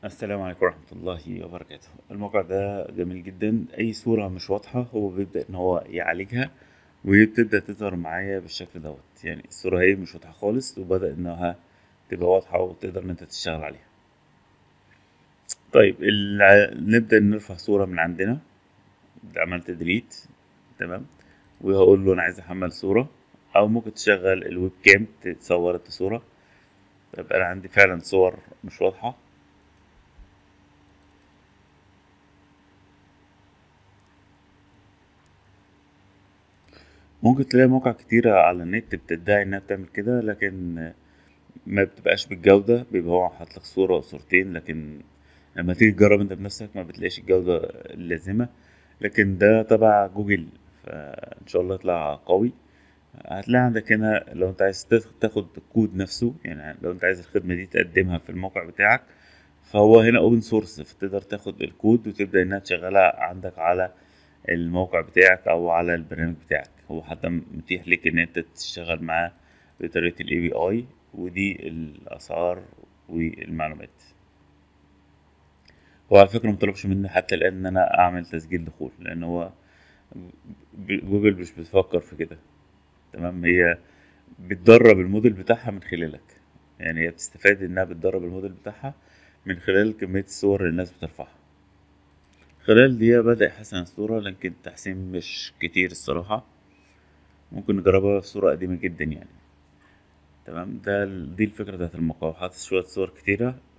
السلام عليكم ورحمة الله وبركاته الموقع ده جميل جدا أي صورة مش واضحة هو بيبدأ إن هو يعالجها وبتبدأ تظهر معايا بالشكل دوت يعني الصورة هي مش واضحة خالص وبدأ إنها تبقى واضحة وتقدر إن أنت تشتغل عليها طيب الع- نبدأ نرفع صورة من عندنا عملت ديليت تمام وهقول له أنا عايز أحمل صورة أو ممكن تشغل الويب كام تصور انت صورة طيب أنا عندي فعلا صور مش واضحة ممكن تلاقي مواقع كتيرة على النت بتدعي إنها بتعمل كده لكن ما بتبقاش بالجودة بيبقى هو حاطلك صورة أو صورتين لكن لما تيجي تجرب انت بنفسك ما بتلاقيش الجودة اللازمة لكن ده تبع جوجل فإن شاء الله يطلع قوي هتلاقي عندك هنا لو انت عايز تاخ- تاخد الكود نفسه يعني لو انت عايز الخدمة دي تقدمها في الموقع بتاعك فهو هنا اوبن سورس فتقدر تاخد الكود وتبدأ انها تشغلها عندك على الموقع بتاعك او على البرنامج بتاعك هو حتى متيح لك ان انت تشتغل معاه بطريقة الاي بي اي ودي الاسعار والمعلومات هو على فكرة مطلبش مني حتى الآن إن أنا أعمل تسجيل دخول لأن هو ب- جوجل مش بتفكر في كده تمام هي بتدرب الموديل بتاعها من خلالك يعني هي بتستفاد إنها بتدرب الموديل بتاعها من خلال كمية الصور اللي الناس بترفعها خلال دقيقة بدأ يحسن الصورة لكن التحسين مش كتير الصراحة ممكن نجربها في صورة قديمة جدا يعني تمام ده ال- دي الفكرة بتاعت الموقع حاطط شوية صور كتيرة